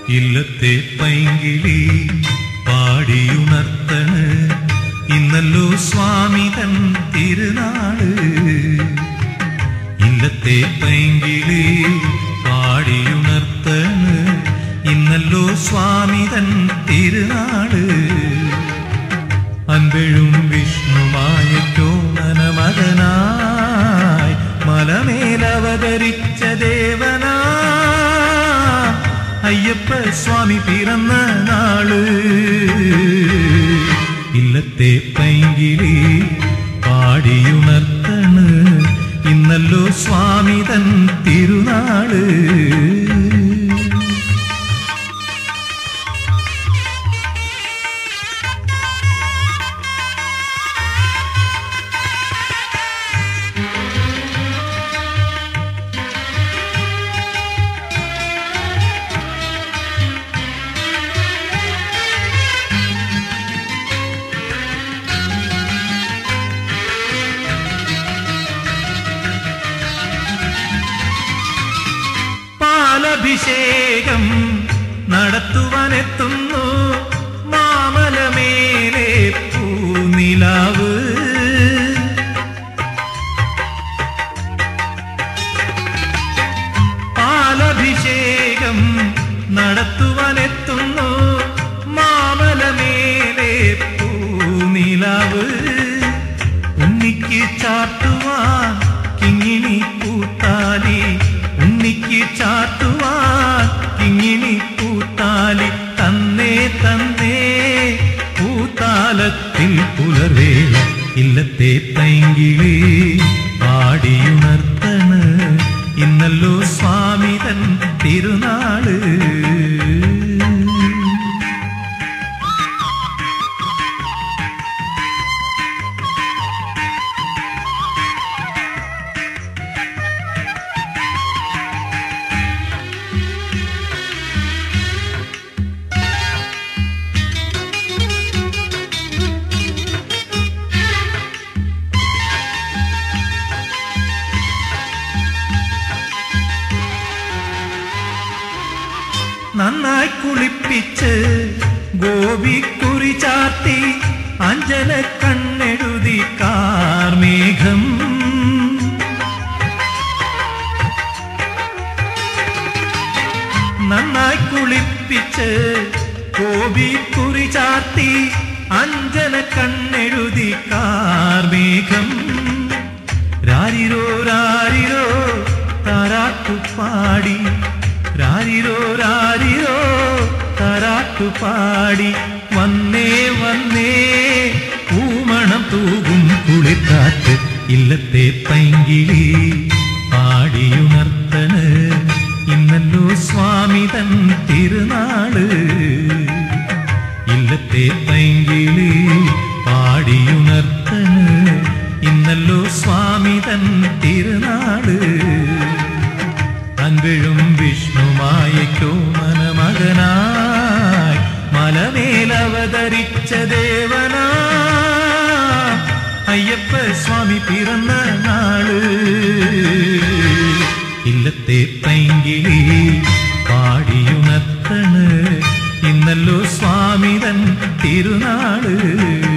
ഇല്ലത്തെ പൈങ്കിളി പാടിയുണർത്തണ് ഇന്നല്ലോ സ്വാമി തൻ തിരുനാള് ഇല്ലത്തെ പൈങ്കിളി പാടിയുണർത്തണ് ഇന്നല്ലോ സ്വാമി തൻ തിരുനാള് അൻപെഴും വിഷ്ണുമായക്കോ മനമകനായി മലമേലവതരിച്ച ദേവനാ അയ്യപ്പ സ്വാമി പിറന്ന നാള് ഇല്ലത്തെ പൈങ്കിളി പാടിയുണർത്തണ് ഇന്നല്ലോ സ്വാമി തൻ തിരുനാള് പാലഭിഷേകം നടത്തുവാനെത്തുന്നു മാമലമേലെ പൂനിലാവ് പാലഭിഷേകം നടത്തുവാനെത്തുന്നു മാമലമേലെ പൂനിലാവ് ഉണ്ണിക്ക് ചാട്ടുവാൻ കിങ്ങിണി പൂത്താലി ഉണ്ണിക്ക് ചാട്ടുവാൻ കിങ്ങിണി പൂത്താലി തന്നേ തന്നേ പൂത്താലത്തിൽ പുലർവേള ഇല്ലത്തെ പൈങ്കിളി പാടിയുണർത്തണ് ഇന്നല്ലോ സ്വാമി തൻ തിരുനാള് നന്നായി കുളിപ്പിച്ച് ഗോപിക്കുറി ചാത്തി അഞ്ജന കണ്ണെഴുതി കാർമേഘം നന്നായി കുളിപ്പിച്ച് ഗോപിക്കുറി ചാത്തി അഞ്ജന കണ്ണെഴുതി കാർമേഘം രാരിരോ രാരിരോ താരാട്ടുപാടി രാരിരോ രാരിരോ താരാട്ടുപാടി വന്നേ വന്നേ പൂമണം തൂകും കുളിർക്കാറ്റ് ഇല്ലത്തെ പൈങ്കിളി പാടിയുണർത്തണ് ഇന്നല്ലോ സ്വാമി തൻ തിരുനാള് ഇല്ലത്തെ പൈങ്കിളി പാടിയുണർത്തണ് ഇന്നല്ലോ സ്വാമി തൻ തിരുനാള് അൻപിഴും വിഷ്ണുമായക്കോ മനമകനായി മലമേലവതരിച്ച ദേവനാ അയ്യപ്പ സ്വാമി പിറന്ന നാള് ഇല്ലത്തെ പൈങ്കിളി പാടിയുണർത്തണ് ഇന്നല്ലോ സ്വാമി തൻ തിരുനാള്